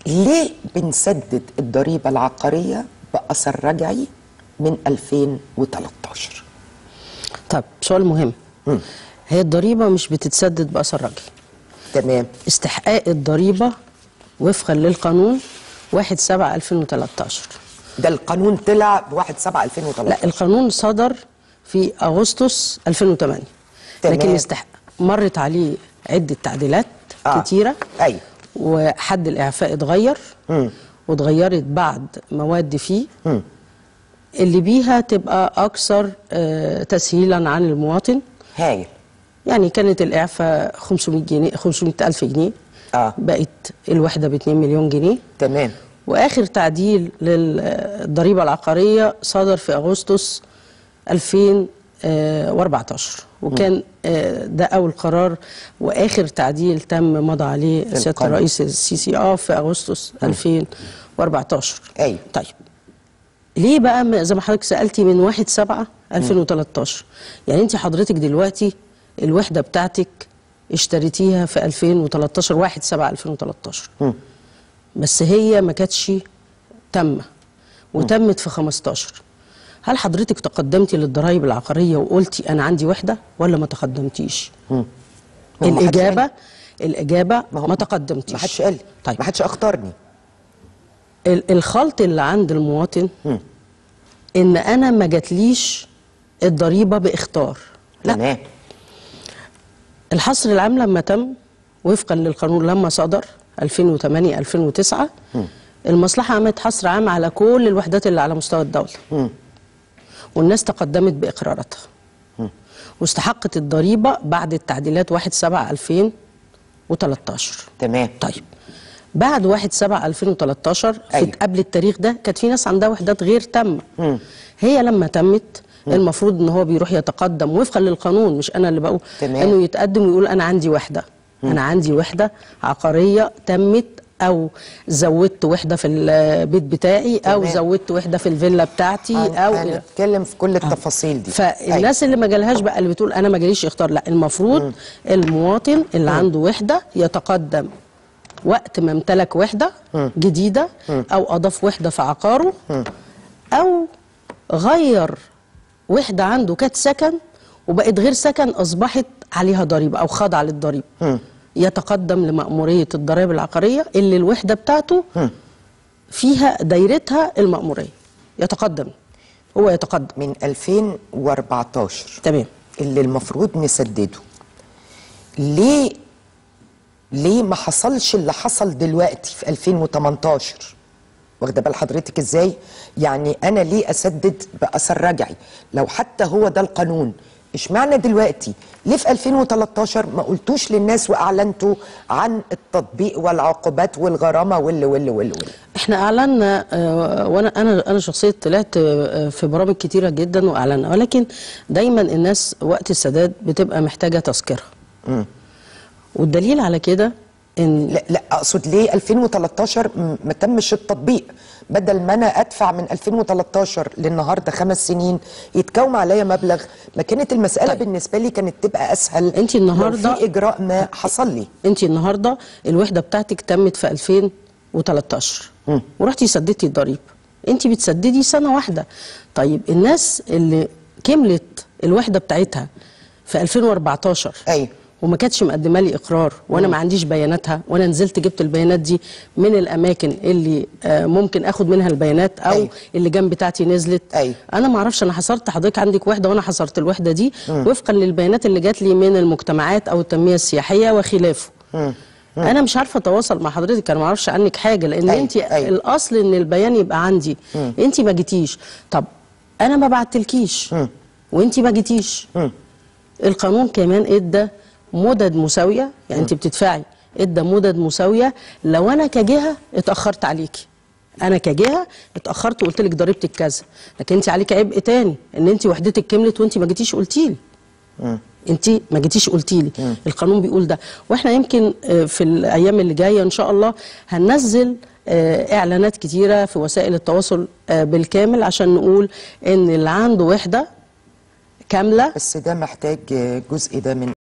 ليه بنسدد الضريبة العقارية بأثر رجعي من 2013 طب سؤال مهم هي الضريبه مش بتتسدد باثر رجعي تمام استحقاق الضريبه وفقا للقانون 1 7 2013 ده القانون طلع ب 1 7 2013 لا القانون صدر في اغسطس 2008 تمام. لكن استح... مرت عليه عده تعديلات آه. آه. كتيره أيوة. وحد الاعفاء اتغير واتغيرت بعض مواد فيه اللي بيها تبقى اكثر آه، تسهيلا عن المواطن هايل يعني كانت الاعفاء 500 جنيه 500 الف جنيه آه. بقت الوحده ب 2 مليون جنيه تمام واخر تعديل للضريبه العقاريه صدر في اغسطس 2014 وكان آه، ده اول قرار واخر تعديل تم مضى عليه سياده القانون. الرئيس السيسي اه في اغسطس 2014 أيوة. طيب ليه بقى م- زي ما حضرتك سالتي من 1 7 2013 يعني انت حضرتك دلوقتي الوحده بتاعتك اشتريتيها في 2013 1 7 2013 بس هي ما كانتش تامه وتمت في 15 هل حضرتك تقدمتي للضرائب العقاريه وقلتي انا عندي وحده ولا ما تقدمتيش ما حدش الاجابه قال. الاجابه ما هو- ما تقدمتيش ما حدش قال لي طيب ما حدش اختارني ال- الخلط اللي عند المواطن ان انا ما جاتليش الضريبه باختار لا تمام الحصر العام لما تم وفقا للقانون لما صدر 2008 2009 المصلحه عملت حصر عام على كل الوحدات اللي على مستوى الدوله والناس تقدمت باقراراتها واستحقت الضريبه بعد التعديلات 1 7 2013 تمام طيب بعد 1 7 2013 في أيوة. قبل التاريخ ده كانت في ناس عندها وحدات غير تامه هي لما تمت المفروض ان هو بيروح يتقدم وفقا للقانون مش انا اللي بقول تمام. انه يتقدم ويقول انا عندي وحده انا عندي وحده عقاريه تمت او زودت وحده في البيت بتاعي او تمام. زودت وحده في الفيلا بتاعتي او هنتكلم في كل التفاصيل دي فالناس اللي ما جالهاش بقى اللي بتقول انا ما جاليش اختار لا المفروض المواطن اللي عنده وحده يتقدم وقت ما امتلك وحده جديده او اضاف وحده في عقاره او غير وحده عنده كانت سكن وبقت غير سكن اصبحت عليها ضريبه او خاضعه للضريبه يتقدم لمأمورية الضرائب العقارية اللي الوحدة بتاعته فيها دايرتها المأمورية يتقدم هو يتقدم من 2014 تمام اللي المفروض نسدده ليه ليه ما حصلش اللي حصل دلوقتي في 2018 واخده بال حضرتك ازاي يعني انا ليه اسدد باثر رجعي لو حتى هو ده القانون اشمعنى دلوقتي ليه في 2013 ما قلتوش للناس واعلنتوا عن التطبيق والعقوبات والغرامه واللي واللي واللي واللي احنا اعلنا آه، وانا انا انا شخصيا طلعت آه، في برامج كتيره جدا واعلنا ولكن دايما الناس وقت السداد بتبقى محتاجه تذكره والدليل على كده ان لا لا اقصد ليه 2013 م- ما تمش التطبيق بدل ما انا ادفع من 2013 للنهارده خمس سنين يتكوم عليا مبلغ ما كانت المساله طيب. طيب. بالنسبه لي كانت تبقى اسهل أنت لو النهاردة- في اجراء ما حصل لي انت النهارده الوحده بتاعتك تمت في 2013 ورحتي سددتي الضريبه انت بتسددي سنه واحده طيب الناس اللي كملت الوحده بتاعتها في 2014 ايوه وما كانتش مقدمه لي اقرار وانا ما عنديش بياناتها وانا نزلت جبت البيانات دي من الاماكن اللي آه، ممكن اخد منها البيانات او أيوة. اللجان بتاعتي نزلت أيوة. انا ما اعرفش انا حصرت حضرتك عندك وحده وانا حصرت الوحده دي وفقا للبيانات اللي جات لي من المجتمعات او التنميه السياحيه وخلافه انا مش عارفه اتواصل مع حضرتك انا ما اعرفش عنك حاجه لان أيوة، انت أيوة. الاصل ان البيان يبقى عندي انت ما جيتيش طب انا ما بعتلكيش وانت ما جيتيش القانون كمان ادى مدد مساويه يعني انت بتدفعي ادى مدد مساويه لو انا كجهه اتاخرت عليكي انا كجهه اتاخرت وقلت لك ضريبتك كذا لكن انت عليك عبء تاني ان انت وحدتك كملت وانت ما جيتيش قلتي لي انت ما جيتيش قلتي لي القانون بيقول ده واحنا يمكن آه، في الايام اللي جايه ان شاء الله هننزل آه، اعلانات كتيره في وسائل التواصل آه، بالكامل عشان نقول ان اللي عنده وحده كامله بس ده محتاج جزء ده من